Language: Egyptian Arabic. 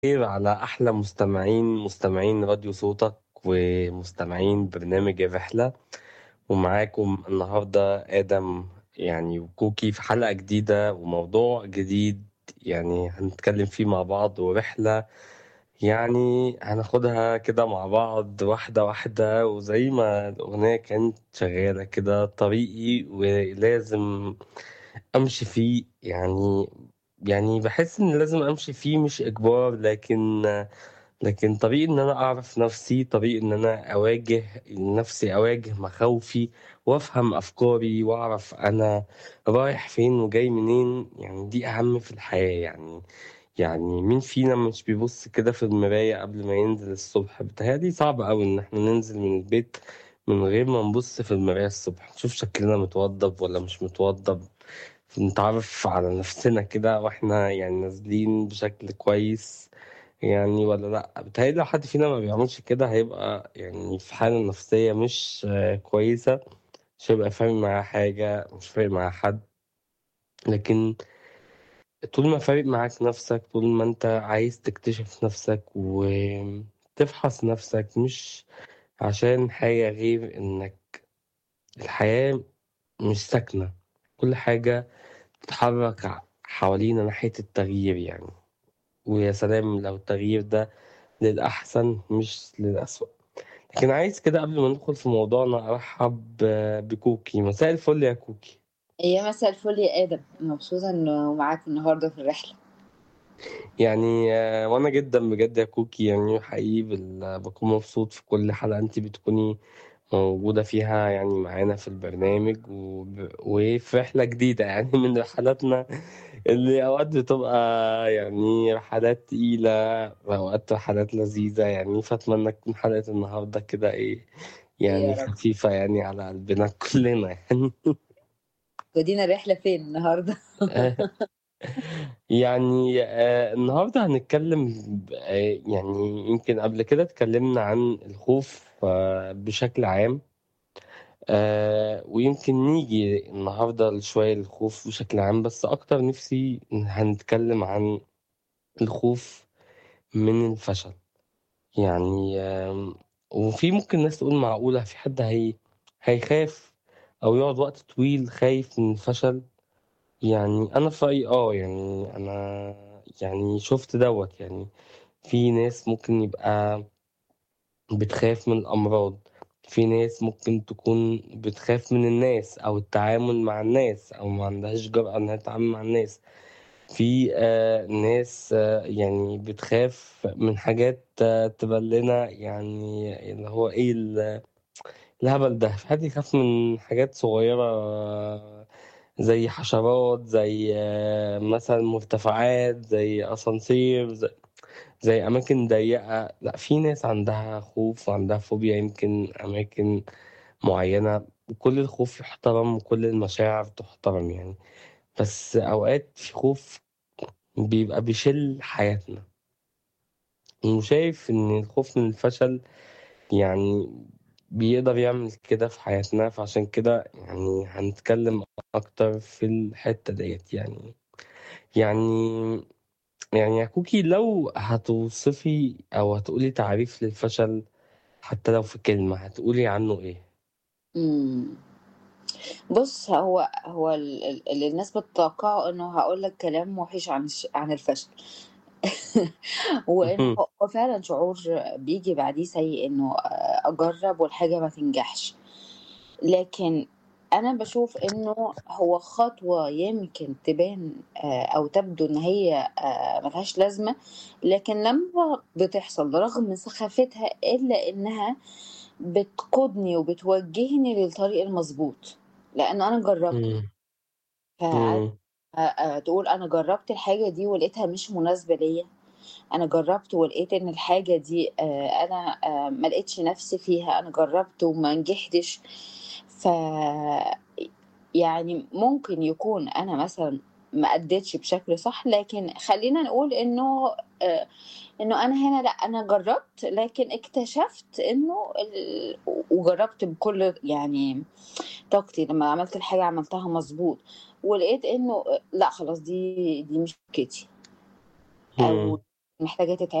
خير على أحلى مستمعين مستمعين راديو صوتك ومستمعين برنامج الرحلة ومعاكم النهاردة آدم يعني وكوكي في حلقة جديدة وموضوع جديد يعني هنتكلم فيه مع بعض ورحلة يعني هناخدها كده مع بعض واحدة واحدة وزي ما الأغنية كانت شغالة كده طريقي ولازم أمشي فيه يعني يعني باحس إن لازم أمشي فيه مش إجبار لكن لكن طريق إن أنا أعرف نفسي، طريق إن أنا أواجه نفسي، أواجه مخاوفي وأفهم أفكاري وأعرف أنا رايح فين وجاي منين، يعني دي أهم في الحياة يعني يعني مين فينا مش بيبُص كده في المراية قبل ما ينزل الصبح؟ بيتهيأ لي صعب أوي إن إحنا ننزل من البيت من غير ما نبُص في المراية الصبح، نشوف شكلنا متوضّب والّا مش متوضّب، نتعرف على نفسنا كده وإحنا يعني نازلين بشكل كويس يعني والّا لأ؟ بيتهيأ لي لو حد فينا ما بيعملش كده هيبقى يعني في حالة نفسية مش كويسة، مش هيبقى فارق معاه حاجة، مش فارق مع حد. لكن طول ما فارق معاك نفسك، طول ما أنت عايز تكتشف نفسك وتفحص نفسك مش عشان حاجة غير إنك الحياة مش ساكنة، كل حاجة بتتحرك ع حوالينا ناحية التغيير يعني، ويا سلام لو التغيير ده للأحسن مش للأسوأ. لكن عايز كده قبل ما ندخل في موضوعنا أرحّب بكوكي، مساء الفل يا كوكي. يا مساء الفل يا آدم، مبسوطة إنه معاك النهارده في الرحلة. يعني وأنا جدًا بجد يا كوكي يعني حقيقي بال باكون مبسوط في كل حلقة أنتِ بتكوني موجودة فيها يعني معانا في البرنامج وب وفي رحلة جديدة يعني من رحلاتنا اللي أوقات بتبقى يعني رحلات تقيلة وأوقات رحلات لذيذة يعني، فأتمنى تكون حلقة النهارده كده إيه، يعني يا رب. خفيفة يعني على قلبنا كلنا يعني. تودينا الرحلة فين النهارده؟ يعني آآ النهارده هنتكلم ب آآ يعني يمكن قبل كده اتكلمنا عن الخوف بشكل عام. آآ ويمكن نيجي النهارده لشوية للخوف بشكل عام، بس أكتر نفسي هنتكلم عن الخوف من الفشل. يعني آمم وفي ممكن ناس تقول معقولة في حد هي هيخاف أو يقعد وقت طويل خايف من الفشل؟ يعني أنا في رأيي آه، يعني أنا يعني شُفت دوّة، يعني في ناس ممكن يبقى بتخاف من الأمراض، في ناس ممكن تكون بتخاف من الناس أو التعامل مع الناس أو ما عندهاش جرأة إنها تتعامل مع الناس. في آآ ناس يعني بتخاف من حاجات تبان لنا يعني اللي هو إيه ال الهبل ده، في حد يخاف من حاجات صغيرة زي حشرات، زي مثلًا مرتفعات، زي أسانسير، ز زي أماكن ضيّقة، لأ في ناس عندها خوف وعندها فوبيا يمكن أماكن معيّنة، وكل الخوف يُحترم وكل المشاعر تُحترم يعني، بس أوقات في خوف بيبقى بيشِل حياتنا. وشايف إن الخوف من الفشل يعني بيقدر يعمل كده في حياتنا، فعشان كده يعني هنتكلم أكتر في الحتّة ديّة يعني. يعني يعني يا كوكي لو هتوصفي أو هتقولي تعريف للفشل حتى لو في كلمة، هتقولي عنه إيه؟ إمم. بُص، هو هو ال ال اللي الناس بتتوقعه إنه هاقول لك كلام وِحِش عن الش عن الفشل. وإنه اهم. هو فعلًا شعور بييجي بعديه سيء إنه آآ أجرّب والحاجة ما تنجحش. لكن أنا باشوف إنه هو خطوة يمكن تبان آآ أو تبدو إن هي آآ ما لهاش لازمة، لكن لمّا بتحصل رغم سخافتها إلا إنها بتقودني وبتوجّهني للطريق المضبوط، لإنه أنا جرّبت. إمم. فعارف إمم. آآ آآ تقول أنا جرّبت الحاجة دي ولقيتها مش مناسبة ليّا، أنا جرّبت ولقيت إن الحاجة دي آآ أنا آآ ما لقيتش نفسي فيها، أنا جرّبت وما نجحتش. ف يعني ممكن يكون أنا مثلًا ما أدّيتش بشكل صح، لكن خلّينا نقول إنه آآ إنه أنا هنا لأ، أنا جرّبت لكن اكتشفت إنه ال وجرّبت بكل يعني طاقتي، لمّا عملت الحاجة عملتها مضبوط، ولقيت إنه لأ خلاص دي دي مش سكتي. أو إمم. محتاجة تتعمل